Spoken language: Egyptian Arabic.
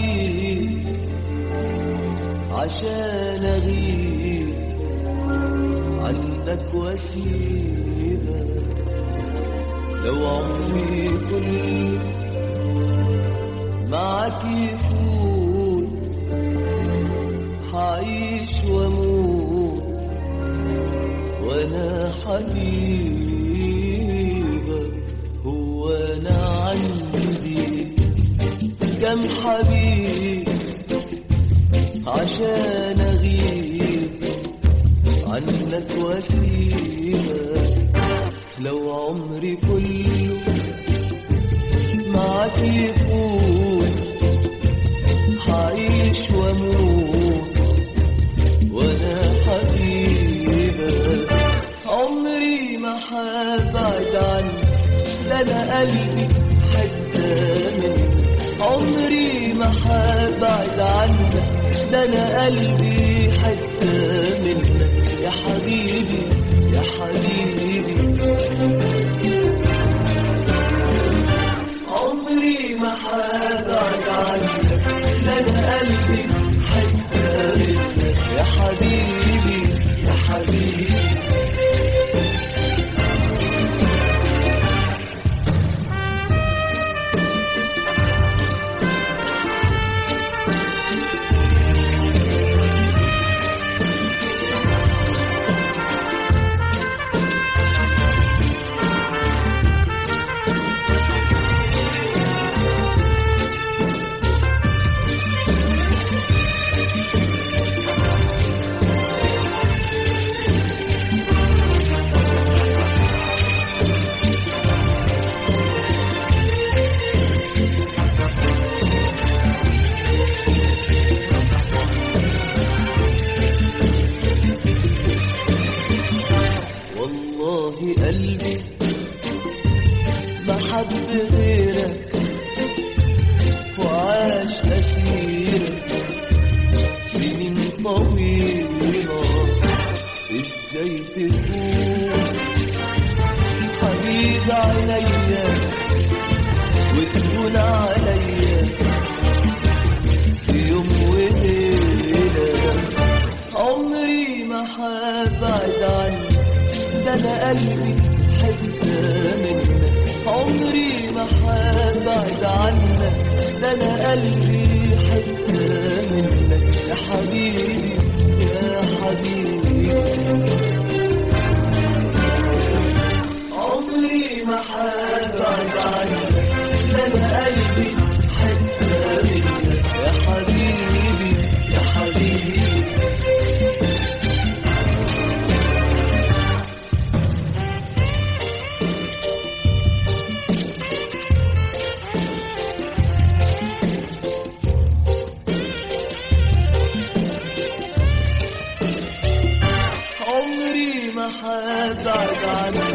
حبيب عشان اغيب عنك واسيبك لو عمري كله معك يفوت حعيش واموت وانا حبيبك هو انا عندي كم حبيب عشان اغيب عنك واسيبك لو عمري كله معك يفوت حعيش واموت وانا حبيبك عمري ما حبعد عنك ده انا قلبي حتى منك عمري ما حبعد عنك ده انا قلبي حتى منك يا حبيبي يا حبيبي عمري ما حبعد عنك ده انا قلبي حتى منك يا حبيبي يا حبيبي والله قلبي ما حب غيرك وعاش أسيرك سنين طويلة ازاي تكون حبيب عينيا وتكون عليا في يوم وليلة عمري ما حبعد عنك ده انا قلبي حتة منك عمري ما حبعد عنك ده انا قلبي حتة منك يا حبيبي يا حبيبي عمري ما حبعد عنك ده انا قلبي حتة منك يا حبيبي يا حبيبي عمري ما حبعد عنك